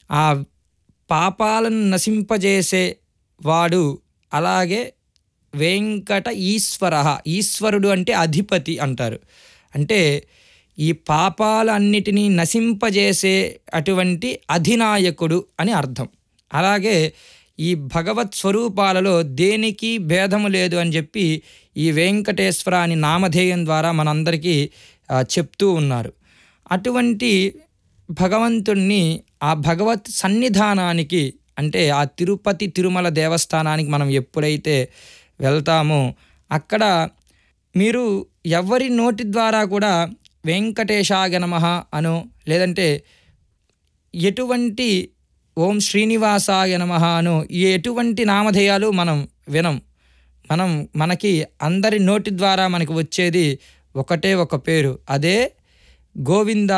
ఆ పాపాలను నశింపజేసే వాడు అలాగే వెంకట ఈశ్వర ఈశ్వరుడు అంటే అధిపతి అంటారు అంటే ఈ పాపాలన్నిటినీ నశింపజేసే అటువంటి అధినాయకుడు అని అర్థం అలాగే ఈ భగవత్ స్వరూపాలలో దేనికి భేదము లేదు అని చెప్పి ఈ వెంకటేశ్వర అని నామధేయం ద్వారా మనందరికీ ఆ, చెప్తూ ఉన్నారు అటువంటి భగవంతుణ్ణి ఆ భగవత్ సన్నిధానానికి అంటే ఆ తిరుపతి తిరుమల దేవస్థానానికి మనం ఎప్పుడైతే వెళ్తామో అక్కడ మీరు ఎవరి నోటి ద్వారా కూడా వెంకటేశాయ నమః అనో లేదంటే ఎటువంటి ఓం శ్రీనివాసాయ నమః అనో ఈ ఎటువంటి నామధేయాలు మనం వినం మనం మనకి అందరి నోటి ద్వారా మనకి వచ్చేది ఒకటే ఒక పేరు అదే గోవింద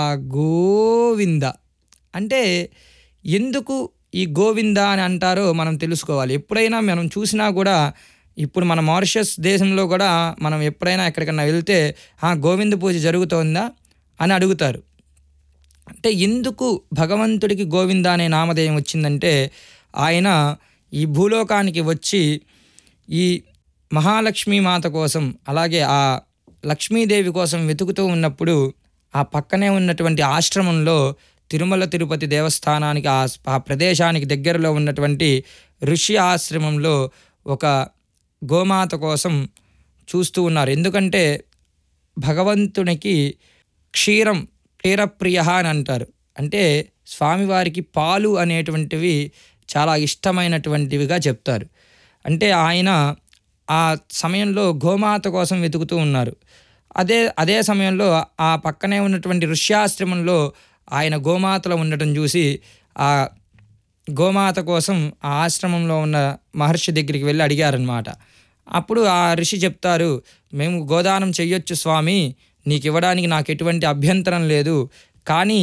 గోవింద అంటే ఎందుకు ఈ గోవింద అని అంటారో మనం తెలుసుకోవాలి ఎప్పుడైనా మనం చూసినా కూడా ఇప్పుడు మన మారిషస్ దేశంలో కూడా మనం ఎప్పుడైనా ఎక్కడికన్నా వెళ్తే "ఆ, గోవింద పూజ జరుగుతోందా అని అడుగుతారు అంటే ఎందుకు భగవంతుడికి గోవింద అనే నామధేయం వచ్చిందంటే ఆయన ఈ భూలోకానికి వచ్చి ఈ మహాలక్ష్మీ మాత కోసం అలాగే ఆ లక్ష్మీదేవి కోసం వెతుకుతూ ఉన్నప్పుడు ఆ పక్కనే ఉన్నటువంటి ఆశ్రమంలో తిరుమల తిరుపతి దేవస్థానానికి ఆ ఆ ప్రదేశానికి దగ్గరలో ఉన్నటువంటి ఋషి ఆశ్రమంలో ఒక గోమాత కోసం చూస్తూ ఉన్నారు ఎందుకంటే భగవంతునికి క్షీరం క్షీరప్రియ అని అంటారు అంటే స్వామివారికి పాలు అనేటువంటివి చాలా ఇష్టమైనటువంటివిగా చెప్తారు అంటే ఆయన ఆ సమయంలో గోమాత కోసం వెతుకుతూ ఉన్నారు అదే అదే సమయంలో ఆ పక్కనే ఉన్నటువంటి ఋష్యాశ్రమంలో ఆయన గోమాతలో ఉండటం చూసి ఆ గోమాత కోసం ఆ ఆశ్రమంలో ఉన్న మహర్షి దగ్గరికి వెళ్ళి అడిగారనమాట అప్పుడు ఆ ఋషి చెప్తారు మేము గోదానం చెయ్యొచ్చు స్వామి నీకు ఇవ్వడానికి నాకు ఎటువంటి అభ్యంతరం లేదు కానీ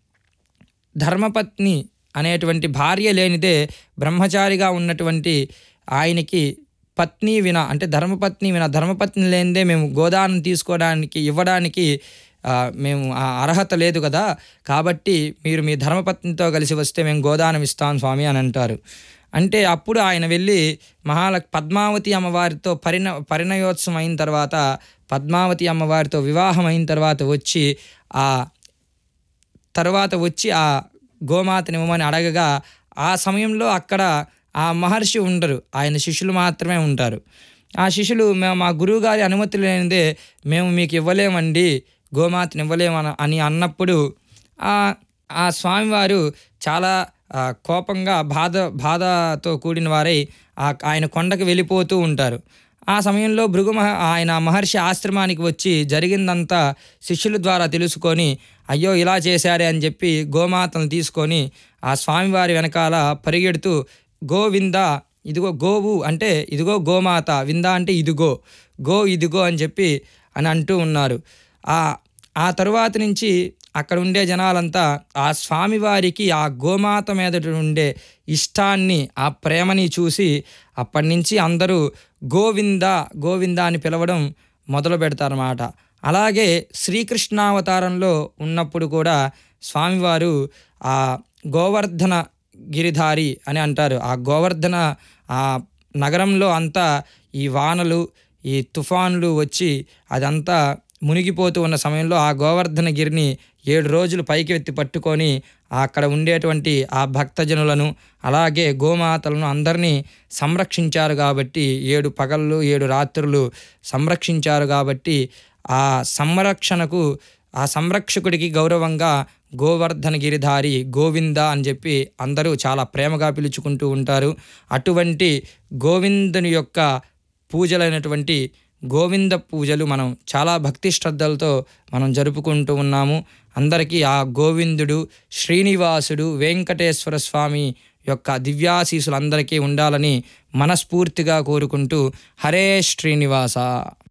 ధర్మపత్ని అనేటువంటి భార్య లేనిదే బ్రహ్మచారిగా ఉన్నటువంటి ఆయనకి పత్ని విన అంటే ధర్మపత్ని విన ధర్మపత్ని లేనిదే మేము గోదానం తీసుకోవడానికి ఇవ్వడానికి ఆ, మేము ఆ అర్హత లేదు కదా కాబట్టి మీరు మీ ధర్మపత్నితో కలిసి వస్తే మేము గోదానం ఇస్తాం స్వామి అని అంటారు అంటే అప్పుడు ఆయన వెళ్ళి మహాలక్ పద్మావతి అమ్మవారితో పరిణ పరిణయోత్సవం అయిన తర్వాత పద్మావతి అమ్మవారితో వివాహం అయిన తర్వాత వచ్చి ఆ తర్వాత వచ్చి ఆ గోమాతని ఇవ్వమని అడగగా ఆ సమయంలో అక్కడ ఆ మహర్షి ఉండరు ఆయన శిష్యులు మాత్రమే ఉంటారు ఆ శిష్యులు మేము మా గురువుగారి అనుమతి లేనిదే మేము మీకు ఇవ్వలేమండి గోమాతని ఇవ్వలేమని అని అన్నప్పుడు ఆ ఆ స్వామివారు చాలా ఆ, కోపంగా బాధ బాధతో కూడిన వారై ఆ ఆయన కొండకు వెళ్ళిపోతూ ఉంటారు ఆ సమయంలో భృగు మహ ఆయన మహర్షి ఆశ్రమానికి వచ్చి జరిగిందంతా శిష్యుల ద్వారా తెలుసుకొని అయ్యో ఇలా చేశారే అని చెప్పి గోమాతను తీసుకొని ఆ స్వామివారి వెనకాల పరిగెడుతూ గోవింద ఇదిగో గోవు అంటే ఇదిగో గోమాత వింద అంటే ఇదిగో గో ఇదిగో అని చెప్పి అని అంటూ ఉన్నారు ఆ ఆ తరువాత నుంచి అక్కడ ఉండే జనాలంతా ఆ స్వామివారికి ఆ గోమాత మీద ఉండే ఇష్టాన్ని ఆ ప్రేమని చూసి అప్పటి నుంచి అందరూ గోవింద గోవింద అని పిలవడం మొదలు పెడతారన్నమాట అలాగే శ్రీకృష్ణావతారంలో ఉన్నప్పుడు కూడా స్వామివారు ఆ గోవర్ధన గిరిధారి అని అంటారు ఆ గోవర్ధన ఆ నగరంలో అంతా ఈ వానలు ఈ తుఫాన్లు వచ్చి అదంతా మునిగిపోతూ ఉన్న సమయంలో ఆ గోవర్ధన గిరిని ఏడు రోజులు పైకి ఎత్తి పట్టుకొని అక్కడ ఉండేటువంటి ఆ భక్తజనులను అలాగే గోమాతలను అందరినీ సంరక్షించారు కాబట్టి ఏడు పగళ్ళు ఏడు రాత్రులు సంరక్షించారు కాబట్టి ఆ సంరక్షణకు ఆ సంరక్షకుడికి గౌరవంగా గోవర్ధన గిరిధారి గోవింద అని చెప్పి అందరూ చాలా ప్రేమగా పిలుచుకుంటూ ఉంటారు అటువంటి గోవిందుని యొక్క పూజలైనటువంటి గోవింద పూజలు మనం చాలా భక్తి శ్రద్ధలతో మనం జరుపుకుంటూ ఉన్నాము అందరికీ ఆ గోవిందుడు శ్రీనివాసుడు వెంకటేశ్వర స్వామి యొక్క దివ్యాశీసులు అందరికీ ఉండాలని మనస్ఫూర్తిగా కోరుకుంటూ హరే శ్రీనివాస